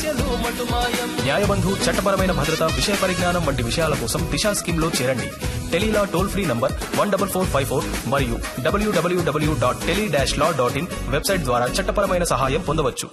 సమస్యలు మటుమాయం న్యాయబంధు చట్టపరమైన భద్రత విషయ పరిజ్ఞానం వంటి విషయాల కోసం దిశా స్కీమ్ లో చేరండి tele law toll free number one double four five four మరియు WWW dot tele dash law dot in website ద్వారా చట్టపరమైన సహాయం పొందవచ్చు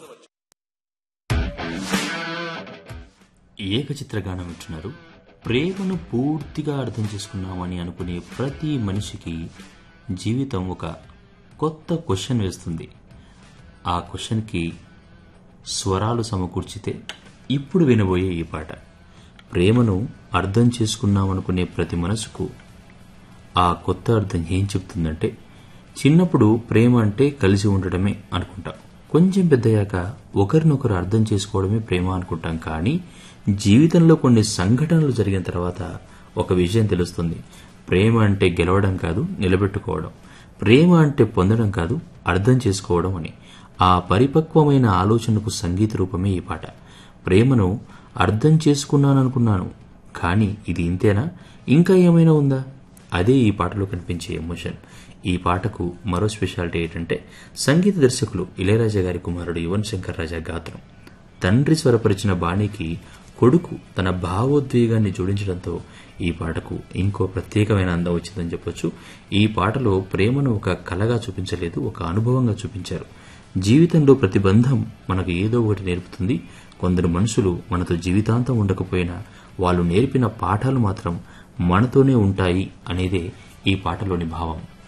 ఏకచిత్రగానం వింటున్నారు ప్రేమను పూర్తిగా అర్థం చేసుకున్నామని అనుకునే ప్రతి మనిషికి జీవితం ఒక కొత్త క్వశ్చన్ వేస్తుంది ఆ క్వశ్చన్కి స్వరాలు సమకూర్చితే ఇప్పుడు వినబోయే ఈ పాట ప్రేమను అర్థం చేసుకున్నామనుకునే ప్రతి మనసుకు ఆ కొత్త అర్థం ఏం చెప్తుందంటే చిన్నప్పుడు ప్రేమ అంటే కలిసి ఉండడమే అనుకుంటాం కొంచెం పెద్దయ్యాక ఒకరినొకరు అర్థం చేసుకోవడమే ప్రేమ అనుకుంటాం కానీ జీవితంలో కొన్ని సంఘటనలు జరిగిన తర్వాత ఒక విషయం తెలుస్తుంది ప్రేమ అంటే గెలవడం కాదు నిలబెట్టుకోవడం ప్రేమ అంటే పొందడం కాదు అర్థం చేసుకోవడం అని ఆ పరిపక్వమైన ఆలోచనకు సంగీత రూపమే ఈ పాట ప్రేమను అర్థం చేసుకున్నాననుకున్నాను కానీ ఇది ఇంతేనా ఇంకా ఏమైనా ఉందా అదే ఈ పాటలో కనిపించే ఎమోషన్ ఈ పాటకు మరో స్పెషాలిటీ ఏంటంటే సంగీత దర్శకులు ఇళయరాజా గారి కుమారుడు యువన్ శంకర్ రాజా గాత్రం తండ్రి స్వరపరిచిన బాణీకి కొడుకు తన భావోద్వేగాన్ని జోడించడంతో ఈ పాటకు ఇంకో ప్రత్యేకమైన అందం వచ్చిందని చెప్పొచ్చు ఈ పాటలో ప్రేమను ఒక కళగా చూపించలేదు ఒక అనుభవంగా చూపించారు జీవితంలో ప్రతి బంధం మనకు ఏదో ఒకటి నేర్పుతుంది కొందరు మనుషులు మనతో జీవితాంతం ఉండకపోయినా వాళ్ళు నేర్పిన పాఠాలు మాత్రం మనతోనే ఉంటాయి అనేదే ఈ పాటలోని భావం